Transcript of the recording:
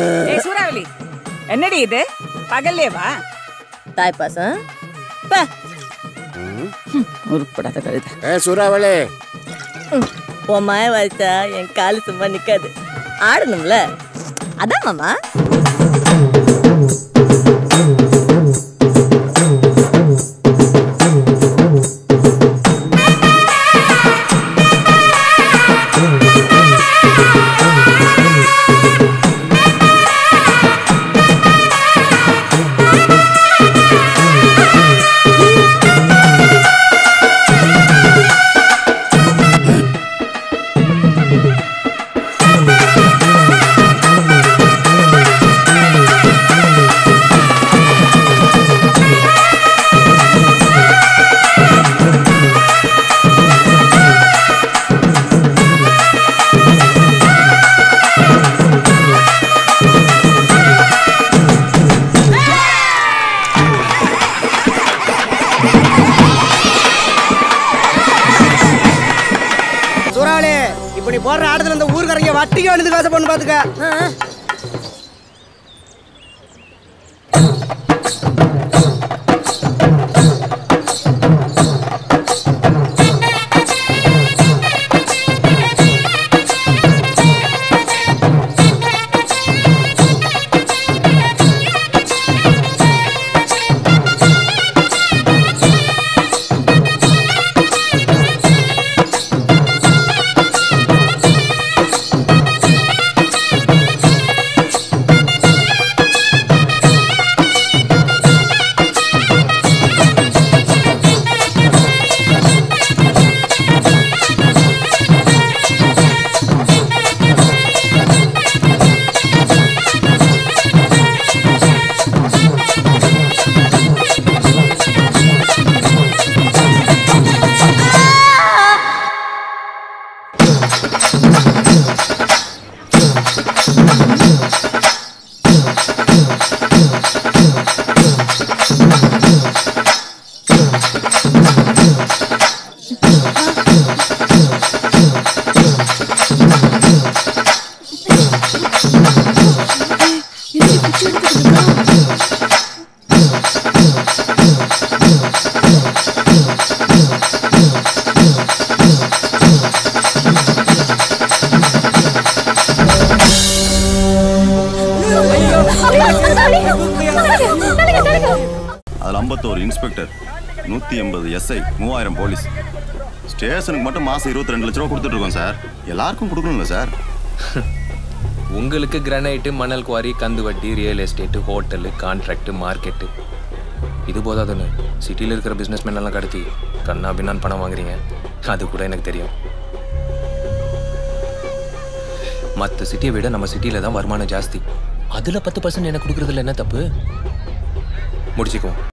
ஏய் சூறாவளி என்னடி இது பகல்லேவா தாய்ப்பாசம் பா உருப்படாத கழுத ஏ சூறாவளி உன் மாய வாழ்த்தா என் காலு சும்மா நிக்காது ஆடணும்ல அதான் மாமா சூறாவளி இப்ப நீ போடுற ஆடத்துல இந்த ஊருக்காரங்க வட்டிக்கு வந்து காசு பண்ணு பாத்துக்க அதில் ஐம்பத்தோரு இன்ஸ்பெக்டர் நூற்றி எண்பது எஸ்ஐ மூவாயிரம் போலீஸ் ஸ்டேஷனுக்கு மட்டும் மாதம் இருபத்தி ரெண்டு லட்ச ரூபா கொடுத்துட்ருக்கோம் சார் எல்லாருக்கும் கொடுக்கணும்ல சார் உங்களுக்கு கிரானைட்டு மணல் குவாரி கந்து வட்டி real estate hotel contract market இது போதாதுன்னு சிட்டியில் இருக்கிற பிஸ்னஸ் எல்லாம் கடத்தி கண்ணா பின்னான்னு பணம் வாங்குறீங்க அது கூட எனக்கு தெரியும் மற்ற சிட்டியை விட நம்ம சிட்டியில் தான் வருமானம் ஜாஸ்தி அதில் பத்து பர்சன்ட் எனக்கு கொடுக்குறதுல என்ன தப்பு முடிச்சுக்குவோம்